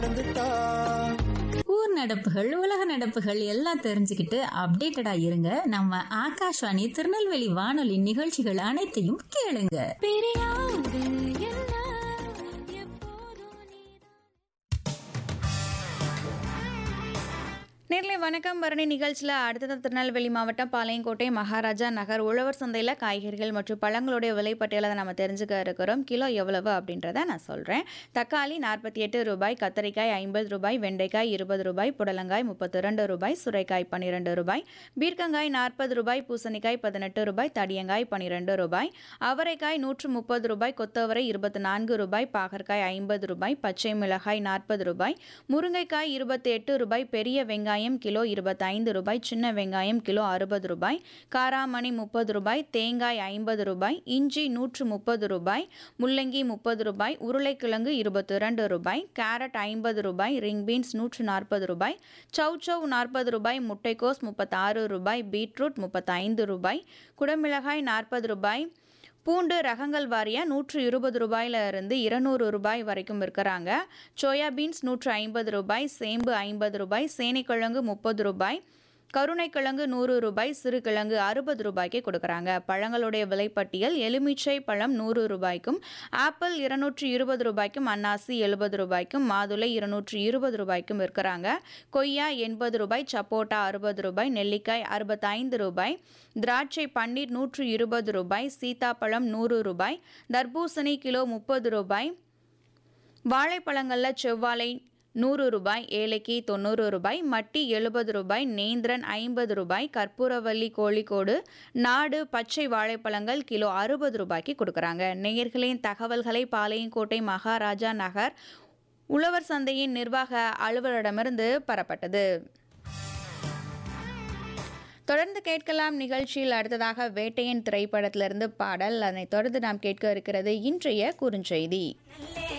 ஊர் நடப்புகள் உலக நடப்புகள் எல்லாம் தெரிஞ்சுக்கிட்டு அப்டேட்டடா இருங்க நம்ம ஆகாஷ்வாணி திருநெல்வேலி வானொலி நிகழ்ச்சிகள் அனைத்தையும் கேளுங்க நேர்ல வணக்கம் பரணி நிகழ்ச்சியில் அடுத்தது திருநெல்வேலி மாவட்டம் பாளையங்கோட்டை மகாராஜா நகர் உழவர் சந்தையில் காய்கறிகள் மற்றும் பழங்களுடைய விலைப்பட்டியலை நம்ம தெரிஞ்சுக்க இருக்கிறோம் கிலோ எவ்வளவு அப்படின்றத நான் சொல்கிறேன் தக்காளி நாற்பத்தி எட்டு ரூபாய் கத்தரிக்காய் ஐம்பது ரூபாய் வெண்டைக்காய் இருபது ரூபாய் புடலங்காய் முப்பத்தி ரெண்டு ரூபாய் சுரைக்காய் பன்னிரெண்டு ரூபாய் பீர்க்கங்காய் நாற்பது ரூபாய் பூசணிக்காய் பதினெட்டு ரூபாய் தடியங்காய் பன்னிரெண்டு ரூபாய் அவரைக்காய் நூற்று முப்பது ரூபாய் கொத்தவரை இருபத்தி நான்கு ரூபாய் பாகற்காய் ஐம்பது ரூபாய் பச்சை மிளகாய் நாற்பது ரூபாய் முருங்கைக்காய் இருபத்தி எட்டு ரூபாய் பெரிய வெங்காயம் கிலோ இருபத்தைந்து ரூபாய் சின்ன வெங்காயம் கிலோ அறுபது ரூபாய் காராமணி முப்பது ரூபாய் தேங்காய் ஐம்பது ரூபாய் இஞ்சி நூற்று முப்பது ரூபாய் முள்ளங்கி முப்பது ரூபாய் உருளைக்கிழங்கு இருபத்தி இரண்டு ரூபாய் கேரட் ஐம்பது ரூபாய் ரிங் பீன்ஸ் நூற்று நாற்பது ரூபாய் சௌச்சௌ நாற்பது ரூபாய் முட்டைக்கோஸ் முப்பத்தாறு ரூபாய் பீட்ரூட் முப்பத்தைந்து ரூபாய் குடமிளகாய் நாற்பது ரூபாய் பூண்டு ரகங்கள் வாரியாக நூற்று இருபது ரூபாயில இருந்து இருநூறு ரூபாய் வரைக்கும் இருக்கிறாங்க சோயா பீன்ஸ் நூற்று ஐம்பது ரூபாய் சேம்பு ஐம்பது ரூபாய் சேனைக்கிழங்கு முப்பது ரூபாய் கருணைக்கிழங்கு நூறு ரூபாய் சிறுகிழங்கு அறுபது ரூபாய்க்கு கொடுக்குறாங்க பழங்களுடைய விலைப்பட்டியல் எலுமிச்சை பழம் நூறு ரூபாய்க்கும் ஆப்பிள் இருநூற்றி இருபது ரூபாய்க்கும் அன்னாசி எழுபது ரூபாய்க்கும் மாதுளை இருநூற்றி இருபது ரூபாய்க்கும் இருக்கிறாங்க கொய்யா எண்பது ரூபாய் சப்போட்டா அறுபது ரூபாய் நெல்லிக்காய் அறுபத்தைந்து ரூபாய் திராட்சை பன்னீர் நூற்று இருபது ரூபாய் சீதாப்பழம் நூறு ரூபாய் தர்பூசணி கிலோ முப்பது ரூபாய் வாழைப்பழங்களில் செவ்வாழை நூறு ரூபாய் ஏலக்கி தொண்ணூறு ரூபாய் மட்டி எழுபது ரூபாய் நேந்திரன் ஐம்பது ரூபாய் கற்பூரவல்லி கோழிக்கோடு நாடு பச்சை வாழைப்பழங்கள் கிலோ அறுபது ரூபாய்க்கு கொடுக்குறாங்க நேயர்களின் தகவல்களை பாளையங்கோட்டை மகாராஜா நகர் உழவர் சந்தையின் நிர்வாக அலுவலரிடமிருந்து பெறப்பட்டது தொடர்ந்து கேட்கலாம் நிகழ்ச்சியில் அடுத்ததாக வேட்டையன் திரைப்படத்திலிருந்து பாடல் அதனைத் தொடர்ந்து நாம் கேட்க இருக்கிறது இன்றைய குறுஞ்செய்தி நல்லே